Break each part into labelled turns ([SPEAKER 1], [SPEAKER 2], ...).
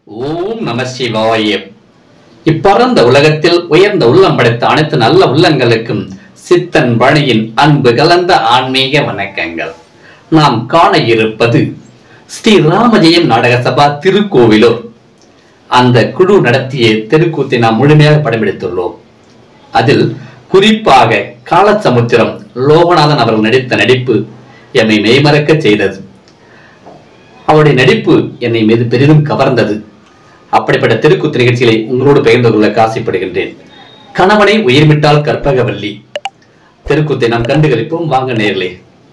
[SPEAKER 1] ஓம் நம சிவாய இப்பறந்த உலகத்தில் உயர்ந்த உள்ளம் படைத்த அனைத்து நல்ல உள்ளங்களுக்கும் சித்தன் பணியின் அன்பு கலந்த ஆன்மீக வணக்கங்கள் நாம் காண இருப்பது ஸ்ரீ ராமஜெயம் நாடக சபா திருக்கோவிலூர் அந்த குழு நடத்திய தெருக்கூத்தை நாம் முழுமையாக படமெடுத்துள்ளோம் அதில் குறிப்பாக காலசமுத்திரம் லோகநாதன் அவர்கள் நடித்த நடிப்பு என்னை மெய்மறக்கச் செய்தது அவருடைய நடிப்பு என்னை மீது பெரிதும் கவர்ந்தது அப்படிப்பட்ட தெருக்கூத்து நிகழ்ச்சிகளை உங்களோடு பகிர்ந்து கொள்ள காசிப்படுகின்றேன் கணவனை உயிர்மிட்டால் கற்பகவல்லி தெருக்கூத்தை நாம் கண்டுகளிப்போம் வாங்க நேர்களே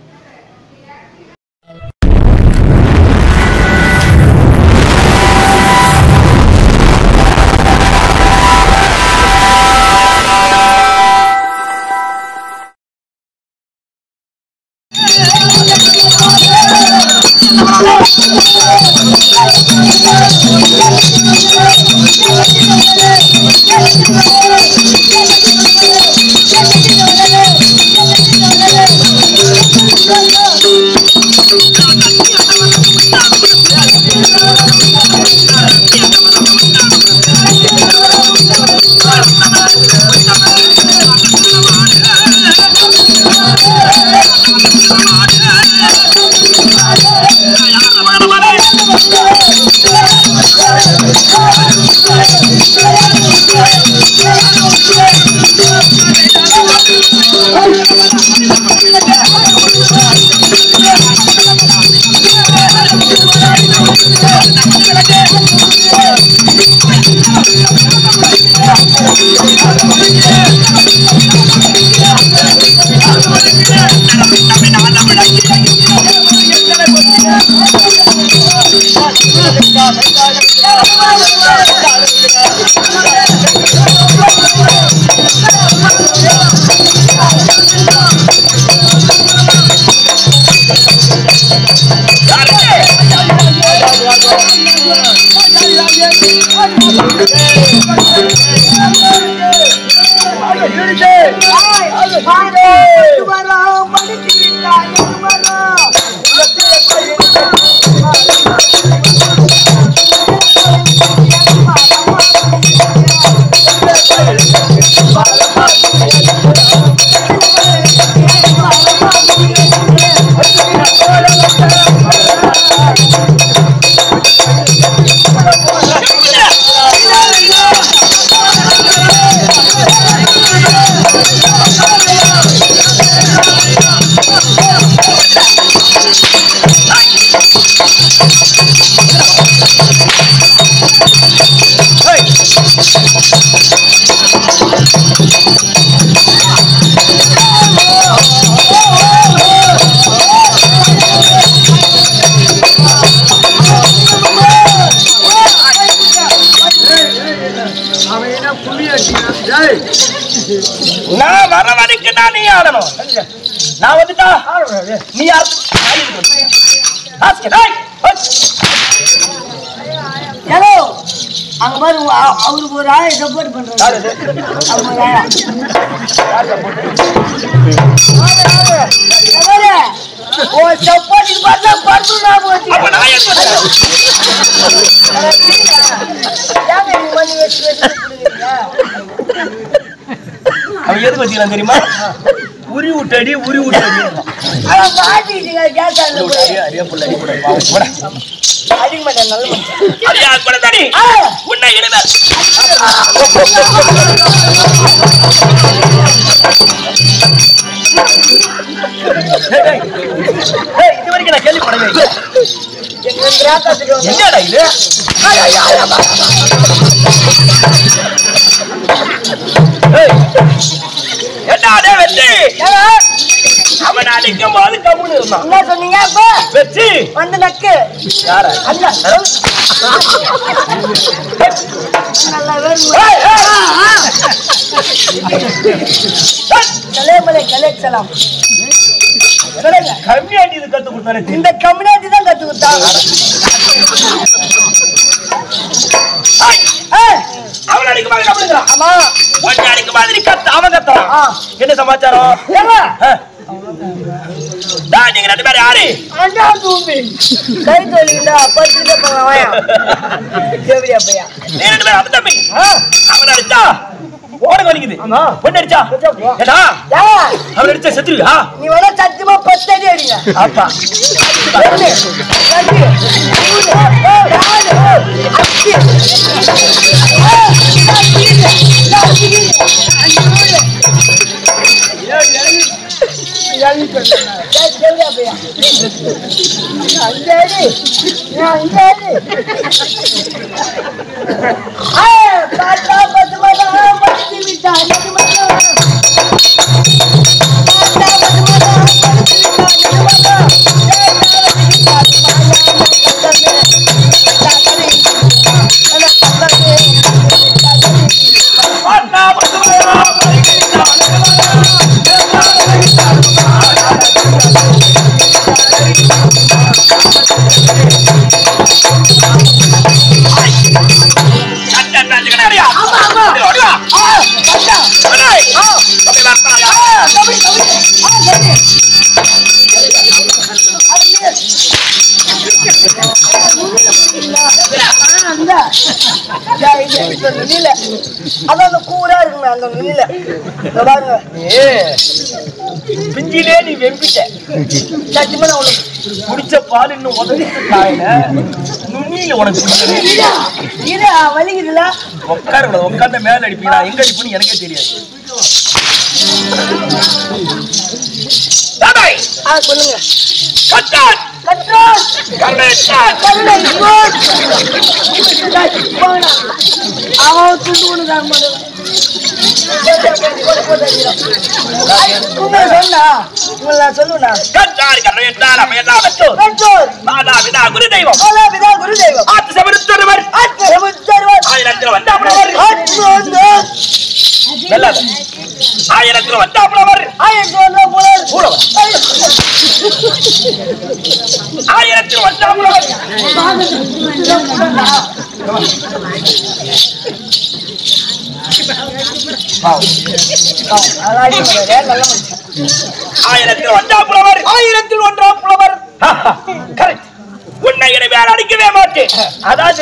[SPEAKER 2] நான் வர வரைக்கும் நான் நீ ஆடணும் நான் வந்துட்டா நீ யார்
[SPEAKER 3] ஹலோ அங்க பாரு உ- அ- அவருக்கு ஒரு ஆளை சப்போர்ட் பண்றாரு அவங்க ஒரு ஆளா. எவரு? ஓ சப்போர்ட் பார்த்தா பட்டு நான் போச்சு
[SPEAKER 2] அப்ப நான் என்ன பண்றேன்?
[SPEAKER 3] ஏங்க நீங்க வந்து வச்சு வச்சு கொடுக்குறீங்க?
[SPEAKER 2] அவன் எதுக்கு வச்சுக்கிறான் தெரியுமா உரி விட்டடி உரி விட்டடி
[SPEAKER 3] அவன் மாட்டிக்கிட்டீங்க கேட்டாங்க போய்.
[SPEAKER 2] அடியே புள்ள அடி கூட பாவம் போட
[SPEAKER 3] அடிக்க மாட்டேன் நல்ல மனுஷன்.
[SPEAKER 2] அடியா கூட தடி
[SPEAKER 3] ஆ,
[SPEAKER 2] உன்னை இனிமே ஏய், ஏய், இது வரைக்கும் நான் கேள்விப்படவே இல்லை.
[SPEAKER 3] எங்க திராட்சைக்கு வந்து
[SPEAKER 2] என்னடா இது ஏய், என்னடா வெற்றி
[SPEAKER 3] ஏங்க,
[SPEAKER 2] அவன் அடிக்கும் போது கம்முன்னு இருந்தான்
[SPEAKER 3] என்ன சொன்னீங்க அப்ப
[SPEAKER 2] வெற்றி
[SPEAKER 3] வந்து நக்கு
[SPEAKER 2] யார
[SPEAKER 3] அல்ல நல்லா வேணும்
[SPEAKER 2] ஏய், ஏய்.
[SPEAKER 3] கலைமலை கலைச்சலாம் சொல்லுங்க
[SPEAKER 2] கம்மியாட்டி இது கத்து கொடுத்தானே தெரியும்.
[SPEAKER 3] இந்த கம்யூனிட்டி தான் கத்து கொடுத்தாங்க
[SPEAKER 2] ஏய்,
[SPEAKER 3] ஏய்,
[SPEAKER 2] அவன் அடிக்கும் போது கம்முனுங்கிறான்.
[SPEAKER 3] ஆமா
[SPEAKER 2] உன்னை அடிக்கும் மாதிரி கத்து அவன் கத்துறான்
[SPEAKER 3] ஆ.
[SPEAKER 2] என்ன சமாச்சாரம்
[SPEAKER 3] ஏங்க
[SPEAKER 2] ஆ. டேய், நீங்க ரெண்டு பேரும் யாரு
[SPEAKER 3] அண்ணா தூம்பி கை தொழிலா பத்துக்கிட்ட போவான் எப்படியா பையா
[SPEAKER 2] நீ ரெண்டு பேரும் அவன் தம்பி அவன் அடிச்சா ஓட வலிக்குது
[SPEAKER 3] ஆமா.
[SPEAKER 2] பொண்ணு அடிச்சா
[SPEAKER 3] போ.
[SPEAKER 2] ஏடா
[SPEAKER 3] ஏய்,
[SPEAKER 2] அவன் அடிச்சா செத்துருவியா
[SPEAKER 3] நீ வேணா சத்தியமா பத்து அடி அடிங்க
[SPEAKER 2] அப்பா
[SPEAKER 3] ரெண்டு, ரெண்டு, மூணு, நாலு, அஞ்சு. ஏய், நான் சிரிக்கிறேன், நான் சிரிக்கிறேன். அஞ்சு, மூணு. ஏய், சரியா பையா? அஞ்சு அடி. நான் அஞ்சு அடி. ஏய், பார்த்தா பத்து மரம் பத்து விட்டா நெடு மரம். பார்த்தா பத்து மரம் பத்து விட்டா நெடு மரம். ஏய், நாளைக்கு விட்டா மாயா நக்கமே. நக்கமே. நக்கமே. நக்கமே. ஆமா, ஆமா. ஆ, பார்த்தா. ஆ, ஆ, கபடி, கபடி. ஆ, கபடி. அது நீ. ஆ, அந்த. இதா, இது, இந்த நுனியில. அதான் அந்த கூரா இருக்குமே, அந்த நுனியில. இதோ பாருங்க.
[SPEAKER 2] பிஞ்சிலே நீ வெம்பிட்ட
[SPEAKER 3] சத்தியமா நான் உனக்கு
[SPEAKER 2] குடிச்ச பால் இன்னும் உதவிட்டு தாயில நுண்ணியில உனக்கு பிடிக்கவே
[SPEAKER 3] இரு, இரு, வலிக்குதுல
[SPEAKER 2] உட்கார கூடாது உட்கார்ந்த மேல அடிப்பீங்க நான் எங்க அடிப்புன்னு எனக்கே தெரியாது தாதாய்,
[SPEAKER 3] ஆ சொல்லுங்க
[SPEAKER 2] கட்டான்,
[SPEAKER 3] கற்றோன்
[SPEAKER 2] கருணேஷன்.
[SPEAKER 3] கருணை கோட். டேய், போங்கடா. அவன் துண்டு ஒண்ணு தர மாட்டான். உண்மையை சொன்னா உங்களை நான் சொல்லுவேனா
[SPEAKER 2] கட்டான், கருணேஷன், அம்மையெல்லாம் வச்சோர்.
[SPEAKER 3] கற்றோன்
[SPEAKER 2] மாதா, பிதா, குருதெய்வம்.
[SPEAKER 3] கோலாபிதா குருதெய்வம்
[SPEAKER 2] ஆத்து சமருத்தொருவர்.
[SPEAKER 3] ஆத்மசமுத்தர்வர்
[SPEAKER 2] ஆயிரத்தில் வந்தாப்புலவர்.
[SPEAKER 3] ஆத்மோந்தர்
[SPEAKER 2] வெல்லாத. ஆயிரத்தில் வந்தாப்புலவர்.
[SPEAKER 3] ஆயிரத்தி ஒன்றா புலர்
[SPEAKER 2] பூலவர். ஆயிரத்தில் வந்தாப்புலவர். ஆயிரத்தில் ஒன்றாம் புலவர் ஆயிரத்தில் ஒன்றாம் புலவர் கரெக்ட் உன்னை இனி வேற அடிக்கவே மாட்டேன் அதாவது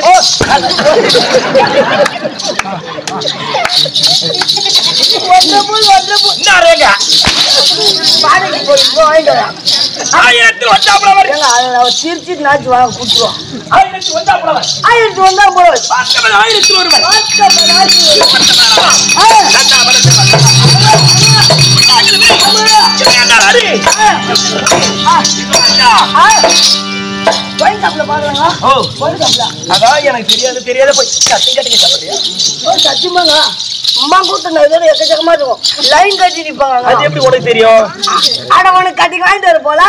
[SPEAKER 3] ஒன்றபுல் ஒன்றபுல்
[SPEAKER 2] இன்னாரேங்க.
[SPEAKER 3] பாடைக்கு போய் போய் வாங்கிட்டு வரேன்
[SPEAKER 2] ஆயிரத்தில் ஒன்றாம் புலவர்
[SPEAKER 3] ஏங்க அதை அவன் சிரிச்சிட்டு நாச்சு வாங்க கொடுத்துருவான்
[SPEAKER 2] ஆயிரத்தில் ஒன்றாம் புலவர்
[SPEAKER 3] ஆயிரத்தி ஒன்றா புலர்
[SPEAKER 2] பார்த்தவன் ஆயிரத்தில் ஒருவர் இவன் அரு.
[SPEAKER 3] ஒயின் ஷாப்ல பாக்கலாங்க
[SPEAKER 2] ஓ
[SPEAKER 3] ஒயின் ஷாப்ல
[SPEAKER 2] அதான் எனக்கு தெரியாது தெரியாத போய் கட்டி கட்டி சாப்பிடுறியா
[SPEAKER 3] ஓ சத்தியமாங்க அம்மா கூட்டம் இதோட எக்கச்சக்கமா இருக்கும் லைன் கட்டி நிப்பாங்க
[SPEAKER 2] அது எப்படி உனக்கு தெரியும்
[SPEAKER 3] ஆட உனக்கு கட்டி வாங்கிட்டு வர போல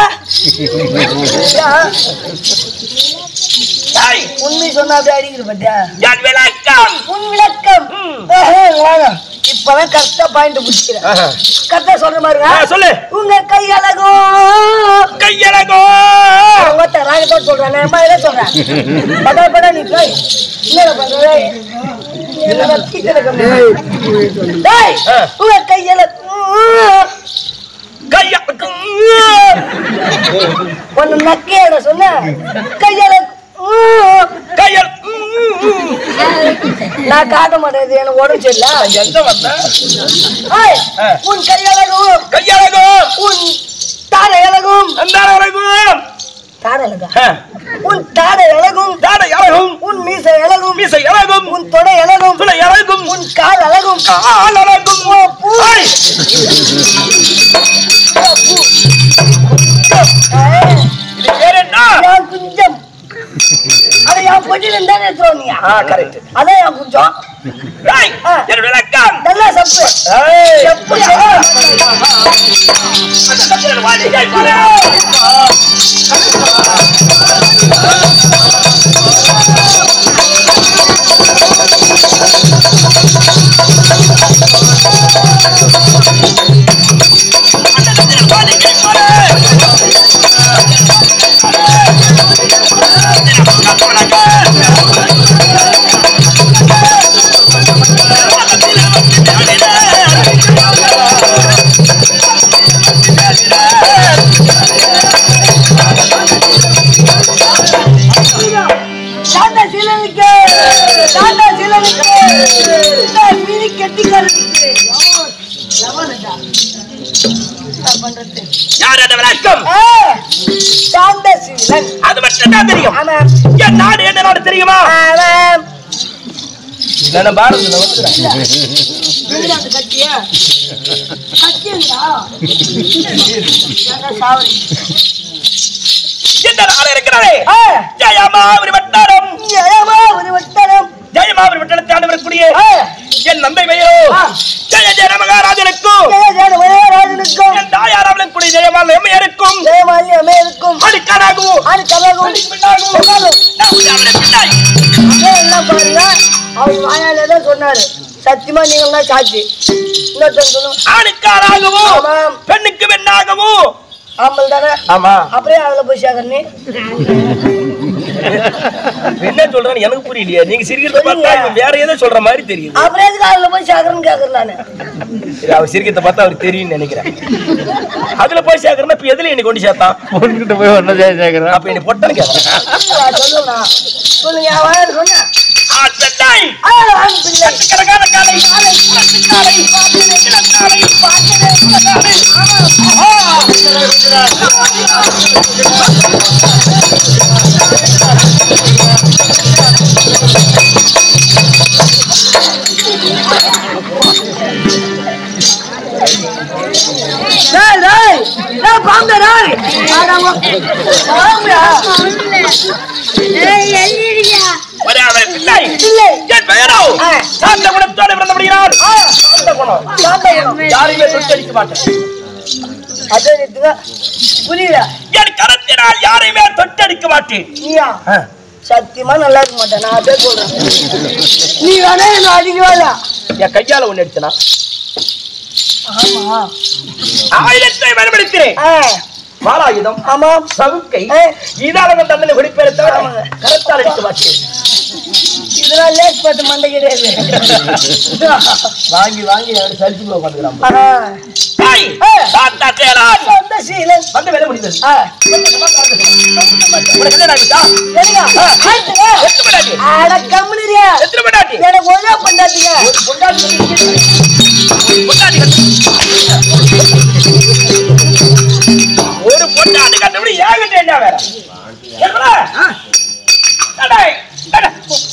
[SPEAKER 2] தாய்
[SPEAKER 3] உண்மை சொன்னா அப்படியே அடிக்கிற பத்தியா
[SPEAKER 2] யான் விளக்கம்
[SPEAKER 3] உன் விளக்கம் ஏஹே, வாங்க இப்பதான் கரெக்டா பாயிண்ட் பிடிக்கிறேன் கரெக்டா சொல்ற
[SPEAKER 2] ஆ,
[SPEAKER 3] மாதிரிங்க
[SPEAKER 2] சொல்லு
[SPEAKER 3] உங்க கை அழகும்
[SPEAKER 2] கையழகோ
[SPEAKER 3] ஒத்த ராகத்தோட சொல்றேன் நான் மாதிரி சொல்றேன் படா படா நீ போய் என்னடா பண்ற டேய்? என்னடா தீக்கல கம்மி டேய்
[SPEAKER 2] ஆ.
[SPEAKER 3] உங்க கையில
[SPEAKER 2] கையழகம்
[SPEAKER 3] ஒன்னு நக்கையோட சொன்ன கையில
[SPEAKER 2] கையல்
[SPEAKER 3] நான் காட்ட மாட்டேன் இது எனக்கு உடம்பு சரியில்லை
[SPEAKER 2] எங்க வந்த
[SPEAKER 3] ஏய்,
[SPEAKER 2] ஆ.
[SPEAKER 3] உன் கையழகும்
[SPEAKER 2] கையழகோ
[SPEAKER 3] உன் தாடை அழகும்
[SPEAKER 2] அந்த அழகும்
[SPEAKER 3] தாடை அழகா உன் தாடை அழகும்
[SPEAKER 2] தாடை அழகும்
[SPEAKER 3] உன் மீசை அழகும்
[SPEAKER 2] மீசை அழகும்
[SPEAKER 3] உன் தொடை அழகும்
[SPEAKER 2] துளை அழகும்
[SPEAKER 3] உன் கால் அழகும்
[SPEAKER 2] கால் அழகும்
[SPEAKER 3] ஓ, பூ.
[SPEAKER 2] ஐய்!
[SPEAKER 3] ஓ, பூ. ஏய்,
[SPEAKER 2] இது பேர் என்ன
[SPEAKER 3] என் குஞ்சம் அதை என் பொட்டியில இருந்தானே தோணியா
[SPEAKER 2] ஆ கரெக்ட்
[SPEAKER 3] அதான் என் குஞ்சம்
[SPEAKER 2] டேய் என்னோட விளக்கம்
[SPEAKER 3] நல்லா சப்பு
[SPEAKER 2] ஏய்
[SPEAKER 3] செப்பு
[SPEAKER 2] அந்த சத்திரன் வாடி ஏய் பாரு அந்த சத்திரன் வாடி ஏய் பாரு
[SPEAKER 3] சீலனுக்கு தாண்டா சீலனுக்கு இந்த மினி கெட்டிக்காரனுக்கு எவனுடா? என்ன பண்றது?
[SPEAKER 2] யார் அந்த விளக்கம்
[SPEAKER 3] ஆ, சாந்த சீலன்
[SPEAKER 2] அது மட்டும் தான் தெரியும்
[SPEAKER 3] ஆமா
[SPEAKER 2] என் நாடு என்ன நாடு தெரியுமா
[SPEAKER 3] அவன்
[SPEAKER 2] நான் பாரதத்துல வந்துடுறேன்
[SPEAKER 3] வெளிநாட்டு கட்சியா கட்சியா சாவரி
[SPEAKER 2] இந்த நாடு இருக்கிறாரே
[SPEAKER 3] ஆ,
[SPEAKER 2] ஜெயமாபுரி வட்டாரம்
[SPEAKER 3] ஏமா ஒரு வட்டாரம்
[SPEAKER 2] ஜெயமாபுரி வட்டாரத்தை ஆண்டு வரக்கூடிய
[SPEAKER 3] ஆ,
[SPEAKER 2] என் நம்பை பெயரோ
[SPEAKER 3] ஆ.
[SPEAKER 2] ஜெய ஜெய மகாராஜனுக்கும்
[SPEAKER 3] ஜெய ஜெய மகாராஜனுக்கும்
[SPEAKER 2] என் தாயாராவளும் கூடிய ஜெயமால் எம்மையருக்கும்
[SPEAKER 3] ஜெயமாலி அமேருக்கும்
[SPEAKER 2] அடிக்கானாகவும்
[SPEAKER 3] ஆறு கலகும் சொன்னாலும்
[SPEAKER 2] பின்னாய்
[SPEAKER 3] அதே எல்லாம் பாருங்க அவர் வாயாலே தான் சொன்னாரு சத்தியமா நீங்கள் தான் சாட்சி இன்னொருத்தன் சொல்லுங்க
[SPEAKER 2] ஆணுக்காராகவும்
[SPEAKER 3] ஆமாம்.
[SPEAKER 2] பெண்ணுக்கு பெண்ணாகவும்
[SPEAKER 3] ஆம்பல் தானே
[SPEAKER 2] ஆமா
[SPEAKER 3] அப்படியே அதுல போய் சேர்க்கறனே
[SPEAKER 2] என்ன சொல்றேன்னு எனக்கு புரியலையே நீங்க சிரிக்கிறத பார்த்தா இவன் வேற ஏதோ சொல்ற மாதிரி தெரியுது
[SPEAKER 3] அப்புறம் எதுக்கு அதுல போய் சேர்க்கறேன்னு கேக்குறேன் நானு
[SPEAKER 2] சரி, அவர் சிரிக்கிறத பார்த்தா அவருக்கு தெரியும்னு நினைக்கிறேன் அதுல போய் சேர்க்கறேன்னா இப்ப எதுல என்னை கொண்டு சேர்த்தான்
[SPEAKER 4] பொண்ணுகிட்ட போய் ஒன்னும் சேர்க்கிறேன்
[SPEAKER 2] அப்ப என்னை பொட்டன்னு கேட்கறேன்
[SPEAKER 3] சொல்லுங்க சொல்லுங்க என் வாயால சொன்ன
[SPEAKER 2] ஆத்தட்டாய்
[SPEAKER 3] ஆ, ஆண் பிள்ளை
[SPEAKER 2] கரகார காலை காலை இளங்காலை, இளங்காலை.
[SPEAKER 3] டேய் டேய் டேய் பாம்பு டேய் ஆடாம பாம்புடா
[SPEAKER 2] வராதே பிள்ளை.
[SPEAKER 3] இல்லை
[SPEAKER 2] என் பெயரோ
[SPEAKER 3] ஆ.
[SPEAKER 2] சாந்த குணத்தோடு பிறந்தபடியால் சாந்த குணம்
[SPEAKER 3] சாந்த குணம்.
[SPEAKER 2] யாரையுமே தொட்டடிக்க மாட்டேன்
[SPEAKER 3] அதே நிறுத்துங்க புரியல
[SPEAKER 2] என் கரத்தினால் யாரையுமே தொட்டடிக்க மாட்டேன்
[SPEAKER 3] நீயா சத்தியமா நல்லா இருக்க மாட்டேன் நான் அதே சொல்றேன் நீ வேணா என்ன அடிக்கவாதா
[SPEAKER 2] என் கையால ஒண்ணு அடிச்சனா
[SPEAKER 3] ஆமா
[SPEAKER 2] ஆயுதத்தை பயன்படுத்தினேன்
[SPEAKER 3] ஆ
[SPEAKER 2] வாராயுதம்
[SPEAKER 3] ஆமாம்
[SPEAKER 2] சவுக்கை
[SPEAKER 3] ஆ.
[SPEAKER 2] இதால தண்டனை குடிப்பேற தவிர
[SPEAKER 3] ஆமாங்க.
[SPEAKER 2] கரத்தால் அடிக்க மாட்டேன்
[SPEAKER 3] இதெல்லாம் லேட் பார்த்து மண்டை கிடையாது
[SPEAKER 2] வாங்கி வாங்கி அவரு சலிச்சு போக மாட்டேங்கிறான்
[SPEAKER 3] ஆ.
[SPEAKER 2] தாய்
[SPEAKER 3] ஆ.
[SPEAKER 2] தாத்தா சேலான்
[SPEAKER 3] சொந்த சீலன்
[SPEAKER 2] வந்த வேலை முடிந்தது
[SPEAKER 3] ஆ
[SPEAKER 2] உனக்கு என்ன ஆகுதா?
[SPEAKER 3] சரிங்க ஆயிட்டுங்க.
[SPEAKER 2] எத்தனை பொண்டாட்டி?
[SPEAKER 3] அட கம்முனிரியா
[SPEAKER 2] எத்தனை பொண்டாட்டி?
[SPEAKER 3] எனக்கு ஒரே பண்ணாதீங்க
[SPEAKER 2] ஒரு பொண்டாட்டி பொண்டாட்டி ஒரு பொண்டாட்டி கட்டபடி ஏகிட்ட என்ன வேற என்னடா? அடே, அடே.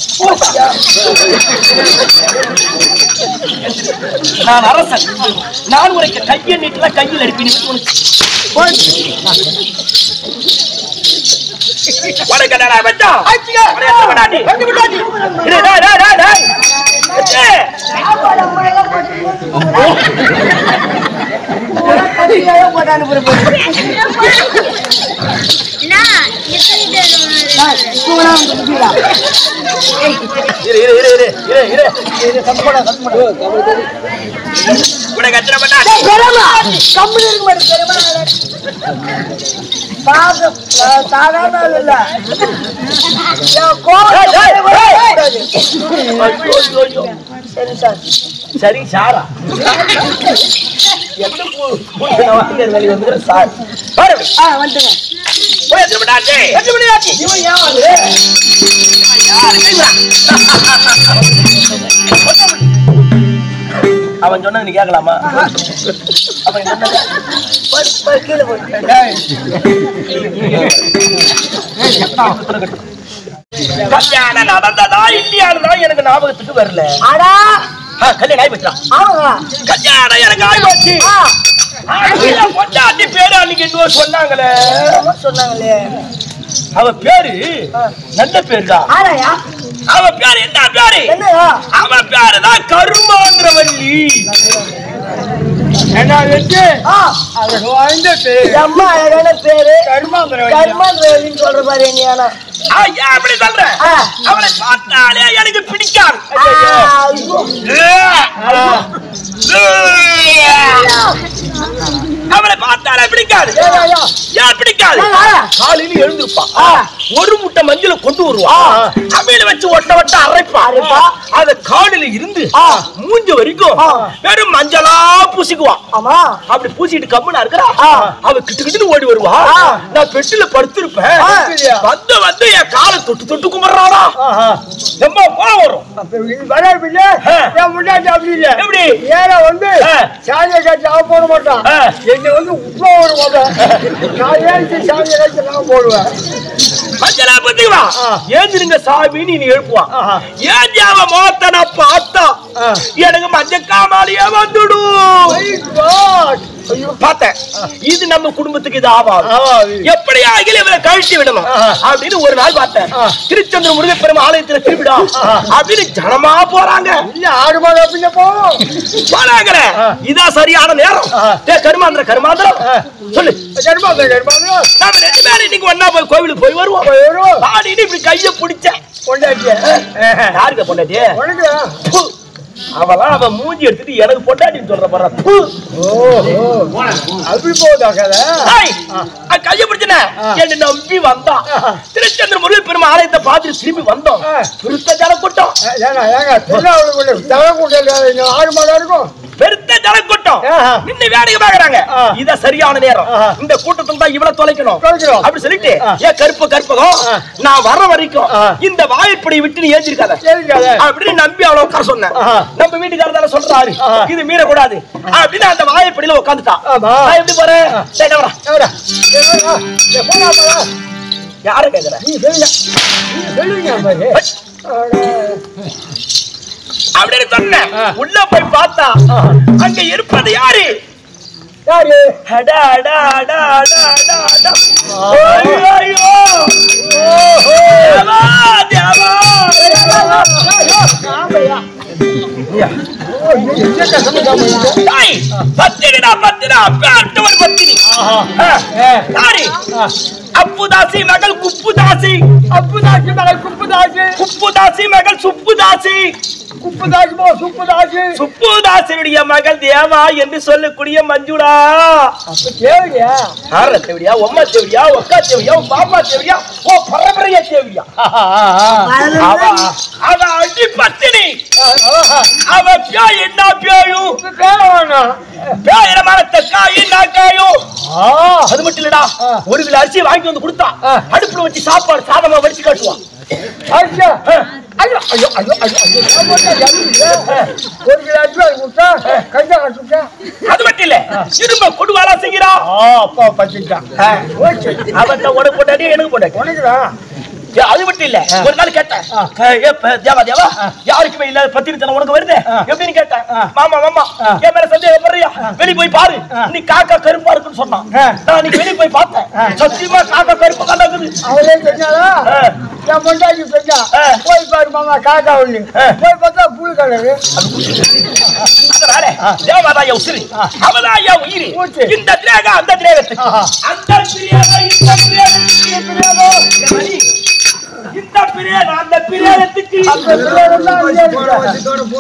[SPEAKER 2] நான் அரசன் நான் உனக்கு கையை நீட்டல கையில் அடிப்பினு உனக்கு என்னடா வெட்டம்? உனக்கு எத்தனை பொண்டாட்டி? இரு, டேய், டேய், டேய், டேய். ஏய்,
[SPEAKER 3] சாப்பாடு அம்மா எல்லாம் போட்டு உனக்கு கத்திரிக்காயே போட்டு அனுப்புறேன் தூங்கலாம் குடிப்பீங்களா
[SPEAKER 2] இரு, இரு, இரு, இரு, இரு, இரு. உனக்கு எத்தனை பொண்டாட்டி?
[SPEAKER 3] டேய், பெரியம்மா, கம்முனு இருக்க மாட்டேன், பெரியம்மா. பாவம், நான் சாதாரண ஆள் இல்ல. என் கோவத்தை
[SPEAKER 2] டேய், டேய்,
[SPEAKER 3] வரக்கூடாது.
[SPEAKER 2] ஐயோ, ஐயோ, ஐயோ.
[SPEAKER 3] சரி சார்
[SPEAKER 2] சரி சாரா எந்த பூ- பூ- நான் வாங்கிக்கிற வேலைக்கு வந்துக்கிறேன், சார். பாரு அப்படி.
[SPEAKER 3] ஆ வந்துங்க
[SPEAKER 2] போய் எத்தனை பொண்டாட்டி? எத்தனை பொண்டாட்டி? இவன் ஏன் வந்து? இவன் யாரு? கைவிடா. அவன் சொன்னது நீ கேட்கலாமா அவன் சொன்னது
[SPEAKER 3] போய், போய் கீழே போய்
[SPEAKER 2] கல்யாணம் நடந்ததா இல்லையானதா எனக்கு ஞாபகத்துக்கு வரல
[SPEAKER 3] அடா
[SPEAKER 2] ஆ, கல்யாணம் ஆயிப்போச்சா
[SPEAKER 3] ஆமாங்க
[SPEAKER 2] கல்யாணம் எனக்கு ஆயிப்போச்சு
[SPEAKER 3] ஆ
[SPEAKER 2] ஆ, பொண்டாட்டி பேரு அன்னைக்கு இன்னொரு சொன்னாங்களே
[SPEAKER 3] என்ன சொன்னாங்களே
[SPEAKER 2] அவ பேரு நல்ல பேரு தான்
[SPEAKER 3] ஆராயா
[SPEAKER 2] அவ பேரு என்ன பேரு
[SPEAKER 3] என்னயா
[SPEAKER 2] அவ பேரு தான் கருமாந்திரவல்லி என்ன வச்சு
[SPEAKER 3] ஆ
[SPEAKER 2] அது வாழ்ந்த பேரு
[SPEAKER 3] அம்மா அழகான பேரு
[SPEAKER 2] கருமாந்திரவல்லி
[SPEAKER 3] கர்மாந்திரவல்லின்னு சொல்ற மாதிரி என்னையானா
[SPEAKER 2] ஆ, ஏன் அப்படி சொல்ற
[SPEAKER 3] ஆ.
[SPEAKER 2] அவளை பார்த்தாலே எனக்கு பிடிக்காது
[SPEAKER 3] ஆ,
[SPEAKER 2] ஐயோ.
[SPEAKER 3] ஐயோ.
[SPEAKER 2] ஏ. ஆ. ஏ. அவளை பார்த்தாலே பிடிக்காது
[SPEAKER 3] ஏன் ஐயா?
[SPEAKER 2] ஏன் பிடிக்காது
[SPEAKER 3] ஏன்?
[SPEAKER 2] காலையில எழுந்திருப்பா
[SPEAKER 3] ஆ.
[SPEAKER 2] ஒரு முட்டை மஞ்சள் கொண்டு வருவா
[SPEAKER 3] ஆ.
[SPEAKER 2] அவையில வச்சு ஒட்ட ஒட்ட அரைப்பா
[SPEAKER 3] அரைப்பா.
[SPEAKER 2] அத காலில இருந்து
[SPEAKER 3] ஆ.
[SPEAKER 2] மூஞ்ச வரைக்கும்
[SPEAKER 3] ஆ.
[SPEAKER 2] வெறும் மஞ்சளா பூசிக்குவா
[SPEAKER 3] ஆமா
[SPEAKER 2] அப்படி பூசிட்டு கம்முனா இருக்கிறா
[SPEAKER 3] ஆ.
[SPEAKER 2] அவ கிட்டு கிட்டு ஓடி வருவா
[SPEAKER 3] ஆ.
[SPEAKER 2] நான் பெட்டில படுத்திருப்பேன்
[SPEAKER 3] ஆ.
[SPEAKER 2] வந்து வந்து என் காலை தொட்டு தொட்டு கும்பிடுறாடா ரொம்ப கோவம் வரும்
[SPEAKER 3] அப்ப இது வராது பிள்ளை.
[SPEAKER 2] ஆ.
[SPEAKER 3] என் முன்னாடி அப்படி இல்ல.
[SPEAKER 2] எப்படி?
[SPEAKER 3] ஏழை வந்து
[SPEAKER 2] ஆ.
[SPEAKER 3] சாமியை காய்ச்சி அவன் போட மாட்டான்.
[SPEAKER 2] ஆ.
[SPEAKER 3] என்னை வந்து உப்பா போட மாட்டான். நான் ஏறிச்சு சாமியை காய்ச்சி நான் போடுவேன்.
[SPEAKER 2] மஞ்சளா பத்திக்குவா
[SPEAKER 3] ஆ.
[SPEAKER 2] ஏந்திருங்க சாமின்னு நீ எழுப்புவா
[SPEAKER 3] ஆஹா.
[SPEAKER 2] ஏந்தி அவ மோத்த நான் பார்த்தா
[SPEAKER 3] ஆ.
[SPEAKER 2] எனக்கு மஞ்ச காமாலியா வந்துடும்
[SPEAKER 3] My God. ஐயோ.
[SPEAKER 2] பார்த்தேன் இது நம்ம குடும்பத்துக்கு இது ஆவாது
[SPEAKER 3] ஆவாது.
[SPEAKER 2] எப்படியா அகில இவரை கழிச்சு விடணும்
[SPEAKER 3] ஆஹா.
[SPEAKER 2] அப்படின்னு ஒரு நாள் பார்த்தேன்
[SPEAKER 3] ஆ.
[SPEAKER 2] திருச்செந்தூர் முருகப்பெரும் ஆலயத்துல திருவிடா
[SPEAKER 3] ஆஹா.
[SPEAKER 2] அப்படின்னு ஜனமா போறாங்க
[SPEAKER 3] இல்ல, ஆடு மாடு அப்படியே போகும்.
[SPEAKER 2] போறாங்க
[SPEAKER 3] ஆ.
[SPEAKER 2] இதான் சரியான நேரம்
[SPEAKER 3] ஆஹா.
[SPEAKER 2] டே கருமாந்திர கருமாந்திரம்
[SPEAKER 3] ஆ.
[SPEAKER 2] சொல்லு
[SPEAKER 3] கருமாந்தம், கருமாந்தம்.
[SPEAKER 2] நாம ரெண்டு பேரும் இன்னைக்கு ஒன்னா போய் கோவிலுக்கு போய் வருவோம்
[SPEAKER 3] போய் வருவோம்.
[SPEAKER 2] பாடிட்டு இப்படி கைய பிடிச்சேன்
[SPEAKER 3] பொண்டாட்டிய. ஆஹா.
[SPEAKER 2] யாருக்க பொண்டாட்டி
[SPEAKER 3] உனக்கு?
[SPEAKER 2] ப்பு. அவெல்லாம் அவன் மூஞ்சி எடுத்துட்டு எனக்கு பொண்டாட்டின்னு சொல்ற போறா ப்பு.
[SPEAKER 3] ஓஹோ. அப்படி போகுதா கதை?
[SPEAKER 2] ஏய், அவன் கைய பிடிச்சன
[SPEAKER 3] ஆ.
[SPEAKER 2] என்ன நம்பி வந்தான்
[SPEAKER 3] ஆஹா.
[SPEAKER 2] திருச்செந்தூர் முருகன் பெருமா ஆலயத்தை பார்த்துட்டு திரும்பி வந்தோம்
[SPEAKER 3] ஆ.
[SPEAKER 2] பெருத்த ஜன கூட்டம்
[SPEAKER 3] ஏ, ஏங்க, ஏங்க, திருநாவலூர்ல தலை கூட்டல் இங்க ஆடு மாடா இருக்கும்
[SPEAKER 2] பெருத்த ஜன கூட்டம்
[SPEAKER 3] ஆஹா.
[SPEAKER 2] நின்னு வேடிக்கை பாக்குறாங்க
[SPEAKER 3] ஆ.
[SPEAKER 2] இத சரியான நேரம்
[SPEAKER 3] ஆஹா.
[SPEAKER 2] இந்த கூட்டத்துல தான் இவ்வளவு தொலைக்கணும்
[SPEAKER 3] தொலைக்கணும்.
[SPEAKER 2] அப்படி சொல்லிட்டு
[SPEAKER 3] ஆ.
[SPEAKER 2] ஏ கருப்பு கருப்பகம்
[SPEAKER 3] ஆ.
[SPEAKER 2] நான் வர வரைக்கும்
[SPEAKER 3] ஆ.
[SPEAKER 2] இந்த வாய்ப்படி விட்டு நீ ஏஞ்சிருக்காத
[SPEAKER 3] ஏறிக்காத.
[SPEAKER 2] அப்படின்னு நம்பி அவ்வளவு உட்கார சொன்னேன்
[SPEAKER 3] ஆஹா.
[SPEAKER 2] நம்ம வீட்டுக்காரர் தானே சொல்றாரு
[SPEAKER 3] ஆஹா.
[SPEAKER 2] இது மீறக்கூடாது அப்படின்னு அந்த வாய்ப்படியில உட்காந்துட்டான்
[SPEAKER 3] ஆமா.
[SPEAKER 2] நான் எப்படி போறேன் சரி, நான் வரேன்.
[SPEAKER 3] எவரா? ஏ, வா, வா. ஏ, போடா, போடா.
[SPEAKER 2] யார கேக்குற
[SPEAKER 3] நீ சொல்லுங்க. நீ சொல்லுங்க பாரு. அட.
[SPEAKER 2] அப்படின்னு சொன்னேன்
[SPEAKER 3] ஆ.
[SPEAKER 2] உள்ள போய் பார்த்தா அங்க இருப்பது யாரு
[SPEAKER 3] யாரு?
[SPEAKER 2] அடா, அடா, அடா, அடா, அடா, அடா. ஐயோ, ஐயோ. தேவா, தேவா.
[SPEAKER 3] ஆமையா. ஓ, இது என்ன கஷ்டமா இருக்கு?
[SPEAKER 2] தாய், பத்தினிடா, பத்தினா, பேர்ட்டு ஒரு பத்தினி. ஆ.
[SPEAKER 3] ஏ,
[SPEAKER 2] யாரு?
[SPEAKER 3] ஆ.
[SPEAKER 2] அப்புதாசி மகள் குப்புதாசி
[SPEAKER 3] அப்புதாசி மகள் குப்புதாசி
[SPEAKER 2] குப்புதாசி மகள் சுப்புதாசி
[SPEAKER 3] குப்புதாசி போ சுப்புதாசி
[SPEAKER 2] சுப்புதாசினுடைய மகள் தேவா என்று சொல்லக்கூடிய மஞ்சுளா
[SPEAKER 3] அப்ப தேவையா
[SPEAKER 2] ஆற தேவடியா உம்மா தேவடியா ஒக்கா தேவடியா உன் பாப்பா தேவடியா ஓ பரம்பரையா தேவடியா அவ அவ அடி பத்தினி அவ பேய் என்ன பேயும் பேயிர மரத்த காய் காயும் அது மட்டும் இல்லடா
[SPEAKER 3] ஆ.
[SPEAKER 2] ஒரு கிலோ அரிசி வாங்கிட்டு வந்து கொடுத்தா
[SPEAKER 3] ஆ.
[SPEAKER 2] அடுப்புல வச்சு சாப்பாடு சாதமா வடிச்சு காட்டுவான்
[SPEAKER 3] ஐயா ஐயோ ஐயோ ஐயோ ஐயோ ஐயோ நான் போட்டா ஜல்லியா. ஒரு கிலோ அரிசி வாங்கி கொடுத்தா கையா கட்டுட்டா
[SPEAKER 2] அது மட்டும் இல்ல திரும்ப கொடுவாளா செய்கிறா
[SPEAKER 3] அப்பா பச்சிட்டான் ஓகே
[SPEAKER 2] அவன் உனக்கு போட்டாடி எனக்கு போட்டாடி
[SPEAKER 3] உனக்குதான்
[SPEAKER 2] ஏ, அது மட்டும் இல்ல ஒரு நாள் கேட்டேன்
[SPEAKER 3] ஆ.
[SPEAKER 2] ஏ, ப- தேவா தேவா யாருக்குமே இல்லாத பத்திரித்தனம் உனக்கு வருது
[SPEAKER 3] ஆ.
[SPEAKER 2] எப்படின்னு கேட்டேன்
[SPEAKER 3] ஆ.
[SPEAKER 2] மாமா மாமா
[SPEAKER 3] ஆ.
[SPEAKER 2] என் மேல சந்தேகப்படுறியா வெளிய போய் பாரு
[SPEAKER 3] ஆ.
[SPEAKER 2] நீ காக்கா கருப்பா இருக்குன்னு சொன்னான்
[SPEAKER 3] ஆ.
[SPEAKER 2] நான் இன்னைக்கு வெளிய போய் பார்த்தேன்
[SPEAKER 3] ஆ.
[SPEAKER 2] சத்தியமா காக்கா கருப்பு கண்டாக்குது
[SPEAKER 3] அவளே சொன்னாலா
[SPEAKER 2] ஆ.
[SPEAKER 3] என் பொண்டாட்டி சொன்னா
[SPEAKER 2] ஆ.
[SPEAKER 3] போய் பாரு மாமா காக்கா ஒண்ணு
[SPEAKER 2] ஆ.
[SPEAKER 3] போய் பார்த்தா புழு கலரு
[SPEAKER 2] அதனால தேவாதான் என் உசிரி அவதான் என் உயிரி
[SPEAKER 3] மூச்சு.
[SPEAKER 2] இந்த திரேக அந்த திரேகத்துக்கு
[SPEAKER 3] ஆஹா.
[SPEAKER 2] அந்த திரேக இந்த திரேகத்துக்கு இந்த பிரேத அந்த பிரேதத்துக்கு
[SPEAKER 3] அந்த பிள்ளைகள்லாம் இங்கே இருக்குடா.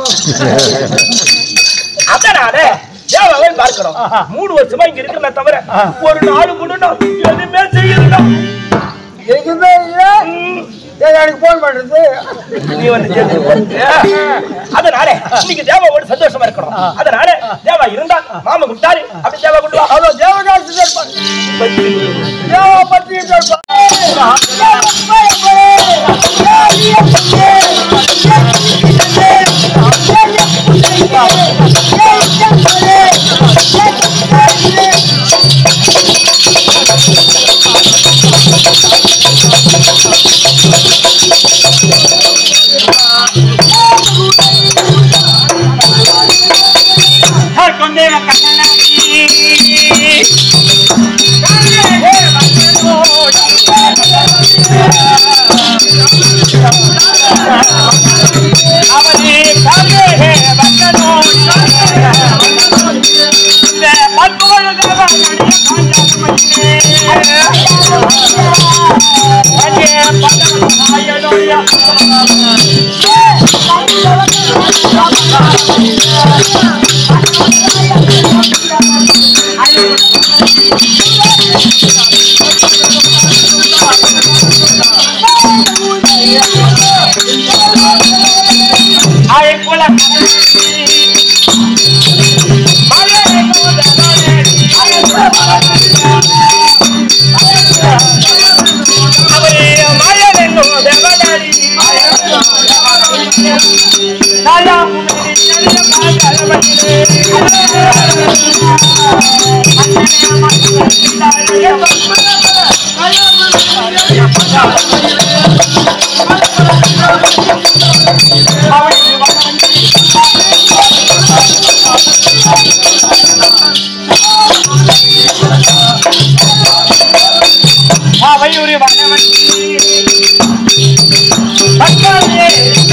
[SPEAKER 2] அதனால தேவாவை பார்க்கிறோம்
[SPEAKER 3] ஆஹா.
[SPEAKER 2] மூணு வருஷமா இங்க இருக்கிற தவிர
[SPEAKER 3] ஆ.
[SPEAKER 2] ஒரு நாலு கூட நான் எதுவுமே செய்யல
[SPEAKER 3] எதுவுமே இல்ல ஏன் எனக்கு போன் பண்றது
[SPEAKER 2] நீ வந்து சேர்ந்து போட்டு. அதனால இன்னைக்கு தேவாவோட சந்தோஷமா இருக்கணும் அதனால தேவா இருந்தா மாமா விட்டாரு அப்படி தேவா கொண்டு வா
[SPEAKER 3] அவ்வளோ தேவதாசி இருப்பான் தேவா பத்தி இருப்பான்
[SPEAKER 2] ஐயோ அவையுரி வனவன் பக்காலே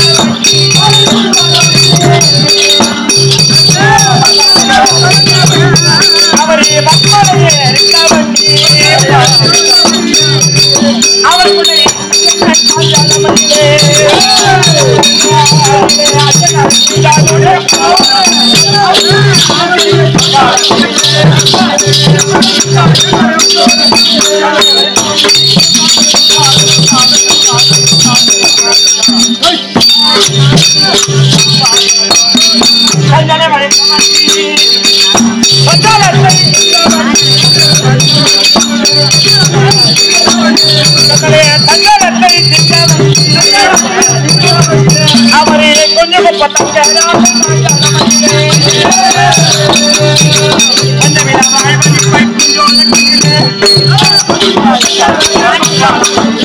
[SPEAKER 2] அவரே மக்களையே இருக்கவண்டி அவர்களுடைய சந்தன மலை அவரே கொஞ்சம் பத்தங்க கொஞ்சம்